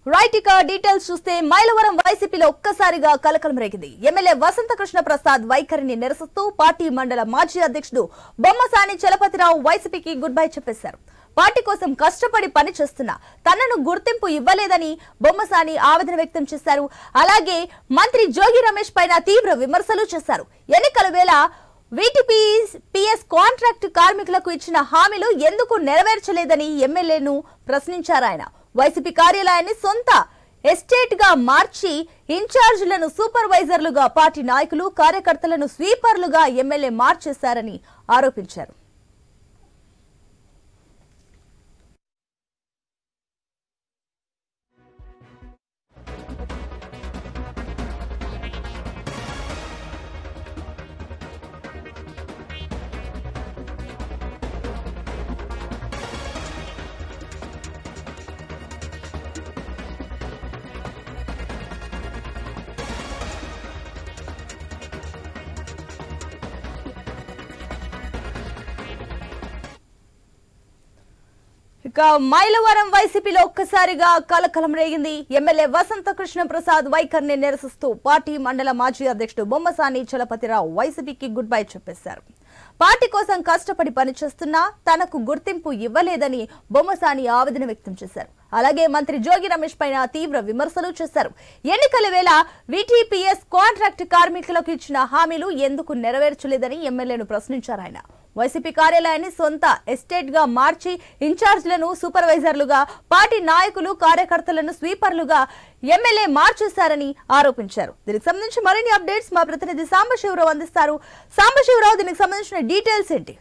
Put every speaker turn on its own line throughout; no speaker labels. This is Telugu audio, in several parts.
రైట్ ఇక డీటెయిల్స్ చూస్తే మైలవరం వైసీపీలో ఒక్కసారిగా కలకలం రేగింది ఎమ్మెల్యే వసంత కృష్ణ ప్రసాద్ వైఖరిని నిరసిస్తూ పార్టీ మండల మాజీ అధ్యక్షుడు బొమ్మసాని చలపతిరావు వైసీపీకి గుడ్ బై చెప్పేశారు పార్టీ కోసం కష్టపడి పనిచేస్తున్న తనను గుర్తింపు ఇవ్వలేదని బొమ్మసాని ఆవేదన వ్యక్తం చేశారు అలాగే మంత్రి జోగి రమేష్ పైన తీవ్ర విమర్శలు చేశారు ఎన్నికల వేళ వీటిపి పిఎస్ కాంట్రాక్ట్ కార్మికులకు ఇచ్చిన హామీలు ఎందుకు నెరవేర్చలేదని ఎమ్మెల్యేను ప్రశ్నించారు ఆయన వైసీపీ కార్యాలయాన్ని సొంత ఎస్టేట్ గా మార్చి ఇన్ఛార్జీలను సూపర్వైజర్లుగా పార్టీ నాయకులు కార్యకర్తలను స్వీపర్లుగా ఎమ్మెల్యే మార్చేశారని ఆరోపించారు ఇక మైలవరం వైసీపీలో ఒక్కసారిగా కలకలం రేగింది ఎమ్మెల్యే వసంత కృష్ణ ప్రసాద్ వైఖరిని నిరసిస్తూ పార్టీ మండల మాజీ అధ్యక్షుడు బొమ్మసాని చలపతిరావు వైసీపీకి గుడ్ బై చెప్పేశారు పార్టీ కోసం కష్టపడి పనిచేస్తున్నా తనకు గుర్తింపు ఇవ్వలేదని బొమ్మసాని ఆవేదన వ్యక్తం చేశారు అలాగే మంత్రి జోగి రమేష్ పైన తీవ్ర విమర్శలు చేశారు ఎన్నికల వేళ వీటీపీఎస్ కాంట్రాక్ట్ కార్మికులకు ఇచ్చిన హామీలు ఎందుకు నెరవేర్చలేదని ఎమ్మెల్యేను ప్రశ్నించారు ఆయన వైసీపీ కార్యాలయాన్ని సొంత ఎస్టేట్ గా మార్చి ఇన్ఛార్జీలను సూపర్వైజర్లుగా పార్టీ నాయకులు కార్యకర్తలను స్వీపర్లుగా ఎమ్మెల్యే మార్చేశారని ఆరోపించారు దీనికి సంబంధించి మరిన్ని అప్డేట్స్ మా ప్రతినిధి సాంబశివరావు అందిస్తారు సాంబశివరావు దీనికి సంబంధించిన డీటెయిల్స్ ఏంటి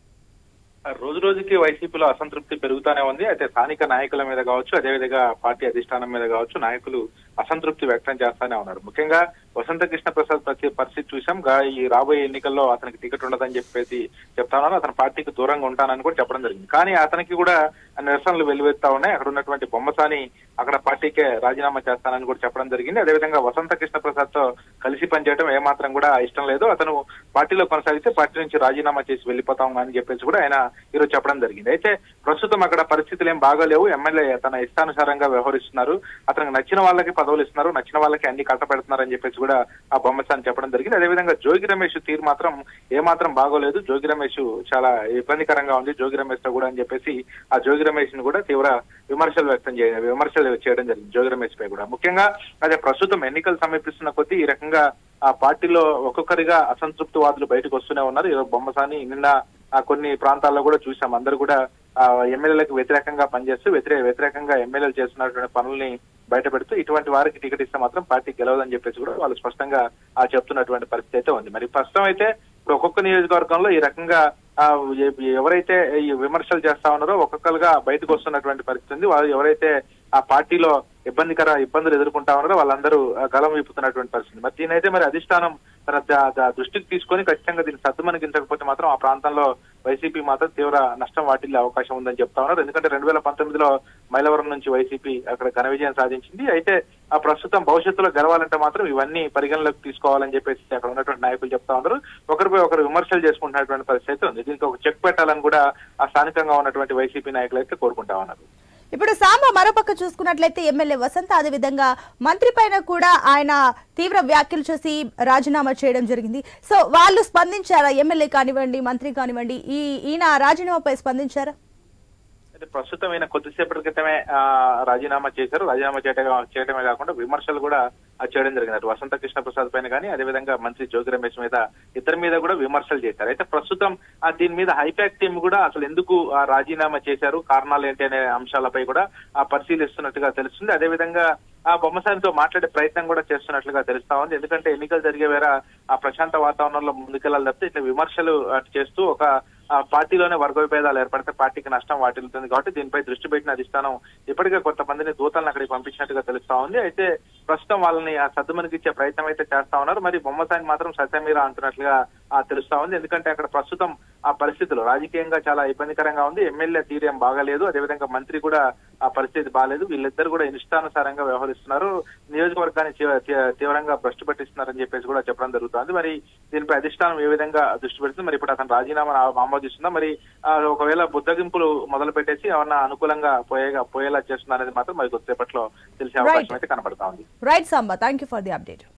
రోజు రోజుకి వైసీపీలో అసంతృప్తి పెరుగుతానే ఉంది అయితే స్థానిక నాయకుల మీద కావచ్చు అదేవిధంగా పార్టీ అధిష్టానం మీద కావచ్చు నాయకులు అసంతృప్తి వ్యక్తం చేస్తానే ఉన్నారు ముఖ్యంగా వసంత కృష్ణ ప్రసాద్ ప్రతి పరిస్థితి చూసాం గా- ఈ రాబోయే ఎన్నికల్లో అతనికి టికెట్ ఉండదని చెప్పేసి చెప్తా ఉన్నారు అతను పార్టీకి దూరంగా ఉంటానని కూడా చెప్పడం జరిగింది కానీ అతనికి కూడా నిరసనలు వెలువెత్తా ఉన్నాయి అక్కడ ఉన్నటువంటి బొమ్మసాని అక్కడ పార్టీకే రాజీనామా చేస్తానని కూడా చెప్పడం జరిగింది అదేవిధంగా వసంత కృష్ణ ప్రసాద్ తో కలిసి పనిచేయడం ఏమాత్రం కూడా ఇష్టం లేదు అతను పార్టీలో కొనసాగితే పార్టీ నుంచి రాజీనామా చేసి వెళ్ళిపోతాం అని చెప్పేసి కూడా ఆయన ఈరోజు చెప్పడం జరిగింది అయితే ప్రస్తుతం అక్కడ పరిస్థితులు ఏం బాగాలేవు ఎమ్మెల్యే తన ఇష్టానుసారంగా వ్యవహరిస్తున్నారు అతనికి నచ్చిన వాళ్ళకి పదవులు ఇస్తున్నారు నచ్చిన వాళ్ళకి అన్ని కట్టపెడుతున్నారు అని చెప్పేసి కూడా ఆ బొమ్మసాని చెప్పడం జరిగింది అదేవిధంగా జోగి రమేష్ తీరు మాత్రం ఏమాత్రం బాగోలేదు జోగి రమేష్ చాలా ఇబ్బందికరంగా ఉంది జోగి రమేష్ తో కూడా అని చెప్పేసి ఆ జోగి రమేష్ ని కూడా తీవ్ర విమర్శలు వ్యక్తం చేయ విమర్శలు చేయడం జరిగింది జోగి రమేష్ పై కూడా ముఖ్యంగా అదే ప్రస్తుతం ఎన్నికలు సమీపిస్తున్న కొద్దీ ఈ రకంగా ఆ పార్టీలో ఒక్కొక్కరిగా అసంతృప్తి వాదులు బయటకు వస్తూనే ఉన్నారు ఈరోజు బొమ్మసాని నిన్న ఆ కొన్ని ప్రాంతాల్లో కూడా చూసాం అందరూ కూడా ఆ ఎమ్మెల్యేలకు వ్యతిరేకంగా పనిచేస్తూ వ్యతిరేక వ్యతిరేకంగా ఎమ్మెల్యేలు చేస్తున్నటువంటి పనుల్ని బయట పెడుతూ ఇటువంటి వారికి టికెట్ ఇస్తే మాత్రం పార్టీ గెలవదని చెప్పేసి కూడా వాళ్ళు స్పష్టంగా ఆ చెప్తున్నటువంటి పరిస్థితి అయితే ఉంది మరి ప్రస్తుతం అయితే ఇప్పుడు ఒక్కొక్క నియోజకవర్గంలో ఈ రకంగా ఆ ఎ- ఎవరైతే ఈ విమర్శలు చేస్తా ఉన్నారో ఒక్కొక్కరుగా బయటకు వస్తున్నటువంటి పరిస్థితి ఉంది వాళ్ళు ఎవరైతే ఆ పార్టీలో ఇబ్బందికర ఇబ్బందులు ఎదుర్కొంటా ఉన్నారో వాళ్ళందరూ ఆ, గలం విప్పుతున్నటువంటి పరిస్థితి మరి దీనైతే మరి అధిష్టానం తన ద- ద- దృష్టికి తీసుకొని ఖచ్చితంగా దీన్ని సద్దుమణిగించకపోతే మాత్రం ఆ ప్రాంతంలో వైసీపీ మాత్రం తీవ్ర నష్టం వాటిల్లే అవకాశం ఉందని చెప్తా ఉన్నారు ఎందుకంటే రెండు వేల పంతొమ్మిదిలో మైలవరం నుంచి వైసీపీ అక్కడ ఘన విజయం సాధించింది అయితే ఆ ప్రస్తుతం భవిష్యత్తులో గెలవాలంటే మాత్రం ఇవన్నీ పరిగణలోకి తీసుకోవాలని చెప్పేసి అక్కడ ఉన్నటువంటి నాయకులు చెప్తా ఉన్నారు ఒకరిపై ఒకరు విమర్శలు చేసుకుంటున్నటువంటి పరిస్థితి అయితే ఉంది దీనికి ఒక చెక్ పెట్టాలని కూడా ఆ స్థానికంగా ఉన్నటువంటి వైసీపీ నాయకులు అయితే కోరుకుంటా ఉన్నారు
ఇప్పుడు సాంబ మరోపక్క చూసుకున్నట్లయితే ఎమ్మెల్యే వసంత అదేవిధంగా మంత్రి పైన కూడా ఆయన తీవ్ర వ్యాఖ్యలు చేసి రాజీనామా చేయడం జరిగింది సో వాళ్ళు స్పందించారా ఎమ్మెల్యే కానివ్వండి మంత్రి కానివ్వండి ఈ ఈయన రాజీనామాపై స్పందించారా
అయితే ప్రస్తుతం ఈయన కొద్దిసేపటి క్రితమే ఆ, రాజీనామా చేశారు రాజీనామా చేయటమే చేయడమే కాకుండా విమర్శలు కూడా ఆ, చేయడం జరిగింది అటు వసంత కృష్ణ ప్రసాద్ పైన కానీ అదేవిధంగా మంత్రి జోగి రమేష్ మీద ఇద్దరి మీద కూడా విమర్శలు చేశారు అయితే ప్రస్తుతం ఆ దీని మీద హైపాక్ టీం కూడా అసలు ఎందుకు ఆ, రాజీనామా చేశారు కారణాలు ఏంటి అనే అంశాలపై కూడా ఆ, పరిశీలిస్తున్నట్టుగా తెలుస్తుంది అదేవిధంగా ఆ బొమ్మసానితో మాట్లాడే ప్రయత్నం కూడా చేస్తున్నట్లుగా తెలుస్తా ఉంది ఎందుకంటే ఎన్నికలు జరిగే వేళ ఆ ప్రశాంత వాతావరణంలో ముందుకెళ్లాలి తప్పితే ఇట్లా విమర్శలు అటు చేస్తూ ఒక ఆ పార్టీలోనే వర్గ విభేదాలు ఏర్పడితే పార్టీకి నష్టం వాటిల్లుతుంది కాబట్టి దీనిపై దృష్టి పెట్టిన అధిష్టానం ఇప్పటికే కొంతమందిని దూతలను అక్కడికి పంపించినట్టుగా తెలుస్తా ఉంది అయితే ప్రస్తుతం వాళ్ళని ఆ సద్దుమణికిచ్చే ప్రయత్నం అయితే చేస్తా ఉన్నారు మరి బొమ్మసాని మాత్రం సత్యమీర అంటున్నట్లుగా ఆ, తెలుస్తా ఉంది ఎందుకంటే అక్కడ ప్రస్తుతం ఆ పరిస్థితులు రాజకీయంగా చాలా ఇబ్బందికరంగా ఉంది ఎమ్మెల్యే తీరేం బాగాలేదు అదేవిధంగా మంత్రి కూడా ఆ పరిస్థితి బాగాలేదు వీళ్ళిద్దరు కూడా ఇష్టానుసారంగా వ్యవహరిస్తున్నారు నియోజకవర్గాన్ని తీవ్ర- తీ- తీవ్రంగా భ్రష్టు పట్టిస్తున్నారని చెప్పేసి కూడా చెప్పడం జరుగుతుంది మరి దీనిపై అధిష్టానం ఏ విధంగా దృష్టి పెడుతుంది మరి ఇప్పుడు అతను రాజీనామా ఆ- ఆమోదిస్తుందా మరి ఆ, ఒకవేళ బుద్ధగింపులు మొదలు పెట్టేసి ఏమన్నా అనుకూలంగా పోయేగా పోయేలా చేస్తుందా అనేది మాత్రం మరి కొద్దిసేపట్లో తెలిసే అవకాశం అయితే కనబడతా ఉంది
right Samba thank you for the update